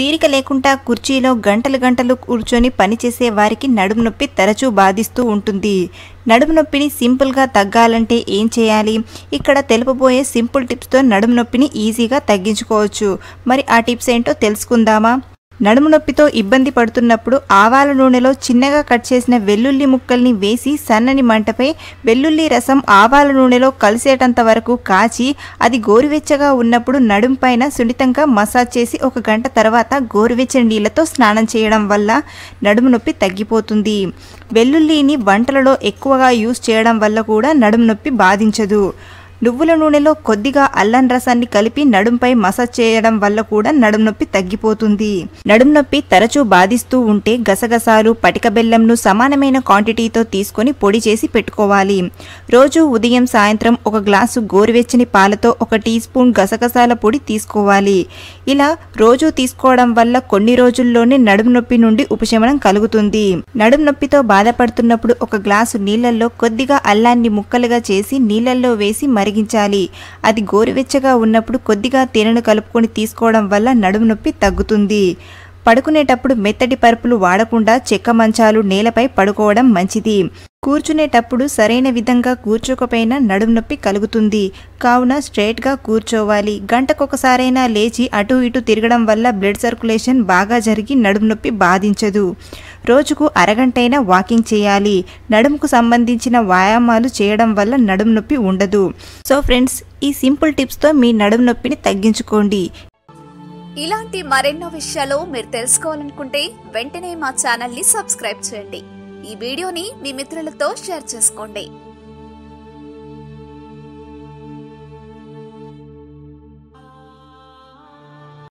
తీరిక లేకుండా కుర్చీలో గంటలు గంటలు కూర్చొని పనిచేసే వారికి నడుము నొప్పి తరచూ బాధిస్తూ ఉంటుంది నడుము నొప్పిని సింపుల్గా తగ్గాలంటే ఏం చేయాలి ఇక్కడ తెలుపబోయే సింపుల్ టిప్స్తో నడుము నొప్పిని ఈజీగా తగ్గించుకోవచ్చు మరి ఆ టిప్స్ ఏంటో తెలుసుకుందామా నడుము నొప్పితో ఇబ్బంది పడుతున్నప్పుడు ఆవాల నూనెలో చిన్నగా కట్ చేసిన వెల్లుల్లి ముక్కల్ని వేసి సన్నని మంటపై వెల్లుల్లి రసం ఆవాల నూనెలో కలిసేటంత వరకు కాచి అది గోరువెచ్చగా ఉన్నప్పుడు నడుం పైన సున్నితంగా మసాజ్ చేసి ఒక గంట తర్వాత గోరువెచ్చని నీళ్ళతో స్నానం చేయడం వల్ల నడుము నొప్పి తగ్గిపోతుంది వెల్లుల్లిని వంటలలో ఎక్కువగా యూస్ చేయడం వల్ల కూడా నడుము నొప్పి బాధించదు నువ్వుల నూనెలో కొద్దిగా అల్లం రసాన్ని కలిపి నడుంపై మసాజ్ చేయడం వల్ల కూడా నడుం నొప్పి తగ్గిపోతుంది నడుం నొప్పి తరచూ బాధిస్తూ ఉంటే గసగసాలు పటిక బెల్లంను సమానమైన క్వాంటిటీతో తీసుకొని పొడి చేసి పెట్టుకోవాలి రోజు ఉదయం సాయంత్రం ఒక గ్లాసు గోరువెచ్చని పాలతో ఒక టీ స్పూన్ గసగసాల పొడి తీసుకోవాలి ఇలా రోజు తీసుకోవడం వల్ల కొన్ని రోజుల్లోనే నడుం నొప్పి నుండి ఉపశమనం కలుగుతుంది నడుం నొప్పితో బాధపడుతున్నప్పుడు ఒక గ్లాసు నీళ్ళల్లో కొద్దిగా అల్లాన్ని ముక్కలుగా చేసి నీళ్ళల్లో వేసి మరిగించాలి అది గోరువెచ్చగా ఉన్నప్పుడు కొద్దిగా తేనెను కలుపుకొని తీసుకోవడం వల్ల నడుము నొప్పి తగ్గుతుంది పడుకునేటప్పుడు మెత్తటి పరుపులు వాడకుండా చెక్క మంచాలు నేలపై పడుకోవడం మంచిది కూర్చునేటప్పుడు సరైన విధంగా కూర్చోకపోయినా నడుము నొప్పి కలుగుతుంది కావున స్ట్రైట్గా కూర్చోవాలి గంటకొకసారైనా లేచి అటు ఇటు తిరగడం వల్ల బ్లడ్ సర్క్యులేషన్ బాగా జరిగి నడుము నొప్పి బాధించదు రోజుకు అరగంటైనా వాకింగ్ చేయాలి నడుముకు సంబంధించిన వ్యాయామాలు చేయడం వల్ల నడుము నొప్పి ఉండదు సో ఫ్రెండ్స్ ఈ సింపుల్ టిప్స్తో మీ నడుము నొప్పిని తగ్గించుకోండి ఇలాంటి మరెన్నో విషయాలు మీరు తెలుసుకోవాలనుకుంటే వెంటనే మా ఛానల్ ని సబ్స్క్రైబ్ చేయండి ఈ వీడియోని మీ మిత్రులతో షేర్ చేసుకోండి